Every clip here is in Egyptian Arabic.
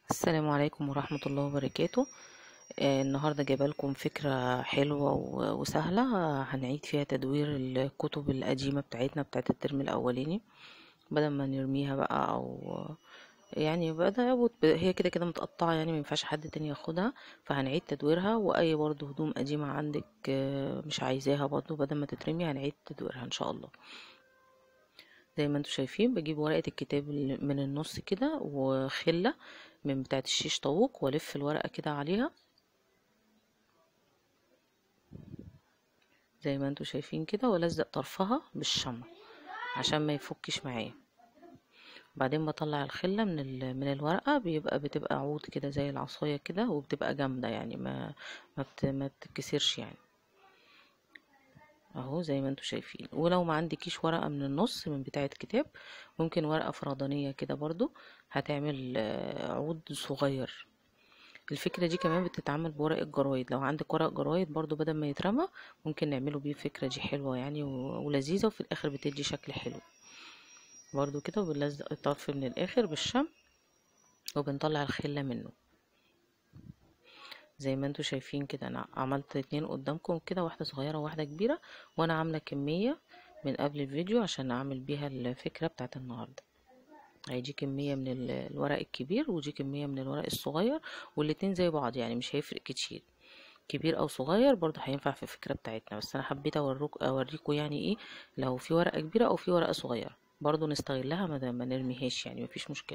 السلام عليكم ورحمة الله وبركاته آه، النهاردة جايبة لكم فكرة حلوة و- وسهلة آه، هنعيد فيها تدوير الكتب القديمة بتاعتنا بتاعت الترم الأولاني بدل ما نرميها بقى أو يعني بدأ يبقى- هي كده كده متقطعة يعني مينفعش حد تاني ياخدها فهنعيد تدويرها وأي برضه هدوم قديمة عندك آه، مش عايزاها برضه بدل ما تترمي هنعيد تدويرها إن شاء الله زي ما انتوا شايفين بجيب ورقة الكتاب اللي من النص كده وخلة من بتاعت الشيش طاووق والف الورقة كده عليها زي ما انتوا شايفين كده والزق طرفها بالشمع عشان ما يفكش معايا بعدين بطلع الخلة من ال- من الورقة بيبقى بتبقى عود كده زي العصاية كده وبتبقى جامدة يعني ما ما, بت ما تتكسرش يعني اهو زي ما انتوا شايفين ولو ما عندكيش ورقة من النص من بتاعة كتاب ممكن ورقة فردانية كده برضو هتعمل آه، عود صغير الفكرة دي كمان بتتعمل بورق الجرايد لو عندك ورق جرايد برضو بدل ما يترمى ممكن نعمله بيه الفكرة دي حلوة يعني و- ولذيذة وفي الآخر بتدي شكل حلو برضو كده وبنلزق الطرف من الآخر بالشمع وبنطلع الخلة منه زي ما انتوا شايفين كده انا عملت اتنين قدامكم كده واحدة صغيرة وواحدة كبيرة وانا عاملة كمية من قبل الفيديو عشان اعمل بيها الفكرة بتاعت النهاردة هيجي كمية من ال- الورق الكبير ودي كمية من الورق الصغير والاتنين زي بعض يعني مش هيفرق كتير كبير او صغير برضه هينفع في الفكرة بتاعتنا بس انا حبيت اوريك اوريكم يعني ايه لو في ورقة كبيرة او في ورقة صغيرة برضه نستغلها ما ما نرميهاش يعني مفيش مشكلة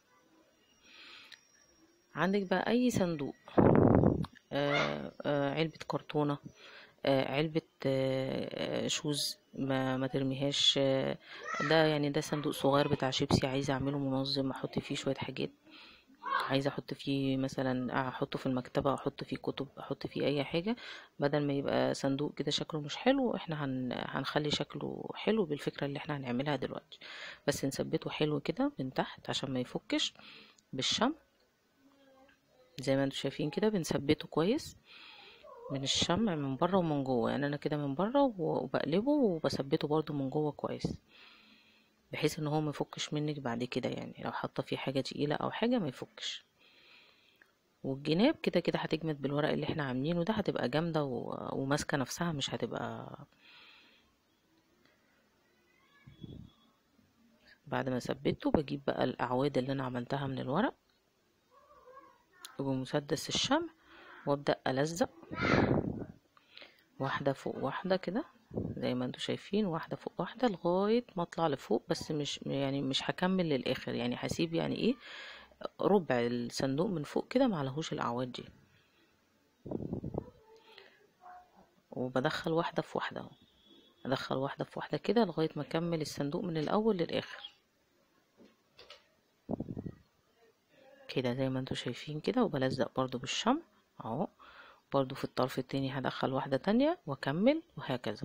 عندك بقى اي صندوق آه، آه، علبة كرتونة آه، علبة آه، آه، شوز ما ما ترميهاش آه، ده يعني ده صندوق صغير بتاع شيبسي عايزة اعمله منظم احط فيه شوية حاجات عايزة احط فيه مثلا احطه في المكتبة احط فيه كتب احط فيه اي حاجة بدل ما يبقى صندوق كده شكله مش حلو احنا هن هنخلي شكله حلو بالفكرة اللي احنا هنعملها دلوقتي بس نثبته حلو كده من تحت عشان ما يفكش بالشمع زي ما انتوا شايفين كده بنثبته كويس من الشمع من بره ومن جوه يعني انا كده من بره و- وبقلبه وبثبته برضو من جوه كويس بحيث ان هو ما يفكش منك بعد كده يعني لو حاطه فيه حاجه تقيله او حاجه ما يفكش والجناب كده كده هتجمد بالورق اللي احنا عاملينه ده هتبقى جامده و- وماسكه نفسها مش هتبقى بعد ما ثبته بجيب بقى الاعواد اللي انا عملتها من الورق وبمسدس الشمع وابدا الزق واحده فوق واحده كده زي ما انتوا شايفين واحده فوق واحده لغايه ما اطلع لفوق بس مش يعني مش هكمل للاخر يعني هسيب يعني ايه ربع الصندوق من فوق كده معلهوش الاعواد دي وبدخل واحده في واحده اهو ادخل واحده في واحده كده لغايه ما اكمل الصندوق من الاول للاخر كده زي ما انتوا شايفين كده وبلزق برضو بالشمع اهو برضو في الطرف التاني هدخل واحده تانية واكمل وهكذا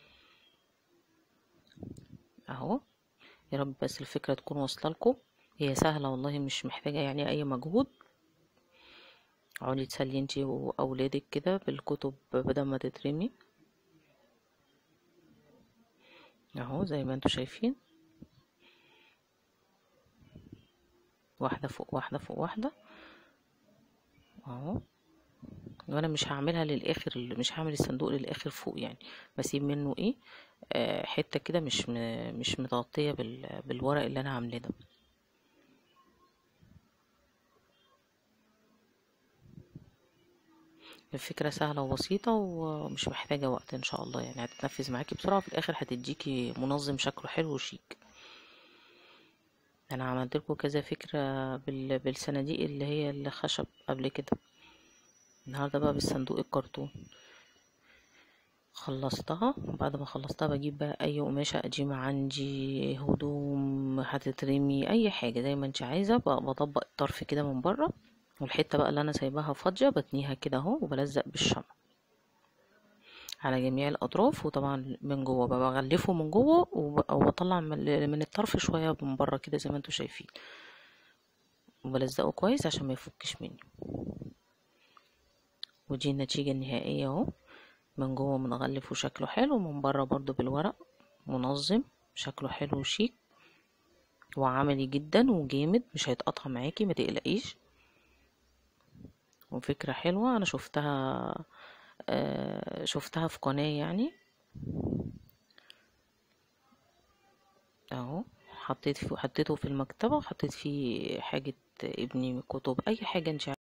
اهو يا رب بس الفكره تكون واصله لكم هي سهله والله مش محتاجه يعني اي مجهود اقعدي تسلي انتي واولادك كده بالكتب بدل ما تترمي اهو زي ما انتوا شايفين واحده فوق واحده فوق واحده اهو وانا مش هعملها للاخر مش هعمل الصندوق للاخر فوق يعني بسيب منه ايه آه حته كده مش م- مش متغطيه بال بالورق اللي انا عاملاه ده الفكرة سهلة وبسيطة ومش محتاجة وقت ان شاء الله يعني هتتنفذ معاكي بسرعة وفي الاخر هتديكي منظم شكله حلو وشيك انا عملت لكم كذا فكرة بال... بالصناديق اللي هي الخشب قبل كده النهاردة بقى بالصندوق الكرتون خلصتها بعد ما خلصتها بجيب بقى اي قماشة قديمة عندي هدوم هتترمي اي حاجة زي ما انت عايزة بقى بطبق الطرف كده من بره والحتة بقى اللي انا سايباها فاضية بتنيها كده اهو وبلزق بالشمع على جميع الاطراف وطبعا من جوه بقى بغلفه من جوه وب- وبطلع من من الطرف شوية من بره كده زي ما انتوا شايفين وبلزقه كويس عشان ما يفكش مني ودي النتيجة النهائية اهو من جوه متغلف وشكله حلو من بره برضو بالورق منظم شكله حلو وشيك وعملي جدا وجامد مش هيتقطع معاكي ما تقلقيش وفكرة حلوة انا شفتها آه، شفتها في قناة يعني اهو حطيت فيه حطيته في المكتبة وحطيت فيه حاجة ابني كتب اي حاجة انت